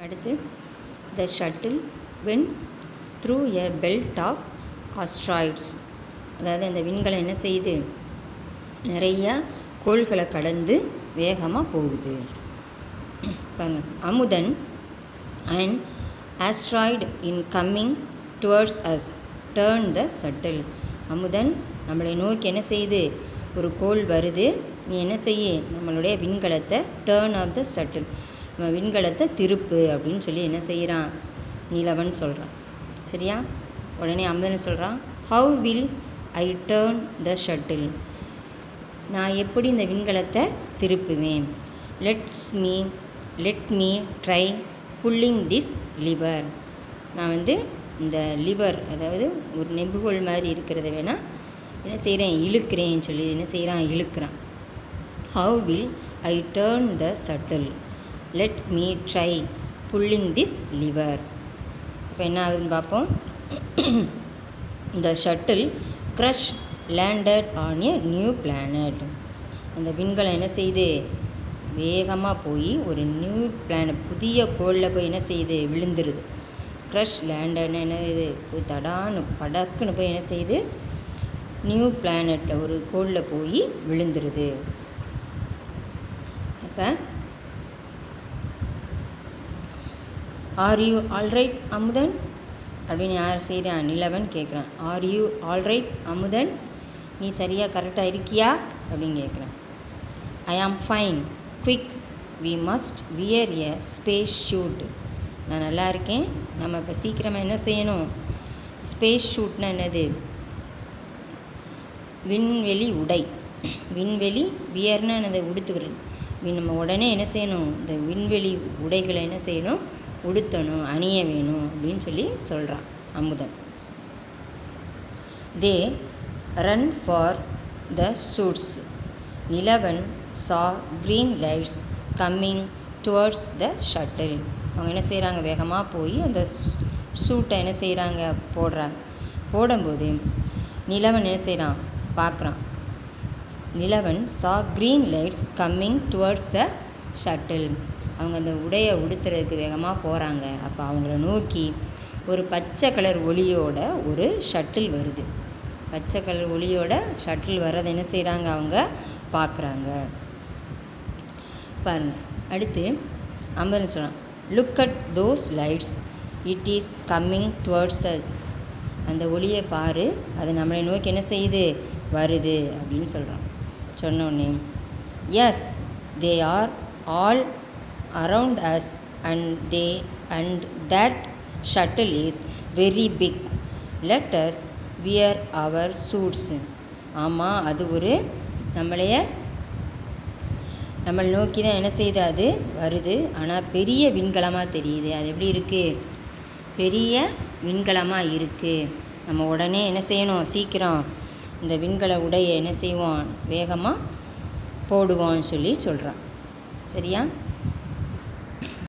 அடுத்து the shuttle went through a belt of asteroids அதாவது அந்த விண்கலம் என்ன செய்யுது நிறைய கோள்களை கடந்து வேகமாக போகுது பாருங்க Amudhan and asteroid in coming towards us turn the shuttle Amudhan நம்மளை நோக்கி என்ன செய்யுது ஒரு கோள் வருது நீ என்ன செய்ய நம்மளுடைய விண்கலத்தை டேர்ன் ஆஃப் த சட்டில் நம்ம விண்கலத்தை திருப்பு அப்படின்னு சொல்லி என்ன செய்கிறான் நீலவன் சொல்கிறான் சரியா உடனே அமுதன் சொல்கிறான் how will I turn the shuttle நான் எப்படி இந்த விண்கலத்தை திருப்புவேன் let's me let me try pulling this lever நான் வந்து இந்த லிவர் அதாவது ஒரு நெம்புகோல் மாதிரி இருக்கிறத வேணால் என்ன செய்கிறேன் இழுக்கிறேன்னு சொல்லி என்ன செய்கிறான் இழுக்கிறான் how will I turn the shuttle let me try pulling this lever இப்போ என்ன ஆகுதுன்னு பார்ப்போம் இந்த shuttle crash landed on a new planet அந்த விண்கலம் என்ன செய்யுது வேகமாக போய் ஒரு நியூ பிளானட் புதிய கோளில் போய் என்ன செய்யுது விழுந்துருது க்ரஷ் லேண்டட்னு என்ன இது போய் தடான்னு படக்குன்னு போய் என்ன செய்யுது நியூ பிளானட்டில் ஒரு கோளில் போய் விழுந்துருது அப்போ ஆர் யூ ஆல்ரைட் அமுதன் அப்படின்னு யார் செய்கிறான் நிலவன் கேட்குறான் ஆர் யூ ஆல்ரைட் அமுதன் நீ சரியாக கரெக்டாக இருக்கியா அப்படின்னு கேட்குறான் I am fine quick we must wear a space suit நான் நல்லா இருக்கேன் நம்ம இப்போ சீக்கிரமாக என்ன செய்யணும் ஸ்பேஸ் ஷூட்னா என்னது விண்வெளி உடை விண்வெளி வியர்னா என்னது உடுத்துக்கிறது விண் நம்ம உடனே என்ன செய்யணும் இந்த விண்வெளி உடைகளை என்ன செய்யணும் உடுத்தணும் அணிய வேணும் அப்படின்னு சொல்லி சொல்கிறான் Amudhan they ran for the suits Nilavan saw green lights coming towards the shuttle அவங்க என்ன செய்கிறாங்க வேகமாக போய் அந்த சூட்டை என்ன செய்கிறாங்க போடுறாங்க போடும்போது நிலவன் என்ன செய்கிறான் பார்க்குறான் Nilavan saw green lights coming towards the shuttle அவங்க அந்த உடையை உடுத்துறதுக்கு வேகமாக போகிறாங்க அப்போ அவங்கள நோக்கி ஒரு பச்சை கலர் ஒளியோட ஒரு ஷட்டில் வருது பச்சை கலர் ஒளியோட ஷட்டில் வர்றதை என்ன செய்கிறாங்க அவங்க பார்க்குறாங்க பாருங்கள் அடுத்து அம்பரன் சொல்கிறான் look at those lights it is coming towards us அந்த ஒளியை பாரு அது நம்மளை நோக்கி என்ன செய்யுது வருது அப்படின்னு சொல்கிறான் சொன்னோடனே yes they are all around us and they and that shuttle is very big let us wear our suits ஆமாம் அது ஒரு நம்மளைய நம்மளை நோக்கி தான் என்ன செய்யுது அது வருது ஆனால் பெரிய விண்கலமாக தெரியுது அது எப்படி இருக்குது பெரிய விண்கலமாக இருக்குது நம்ம உடனே என்ன செய்யணும் சீக்கிரம் இந்த விண்கல உடையை என்ன செய்வோம் வேகமாக போடுவோம்னு சொல்லி சொல்கிறான் சரியா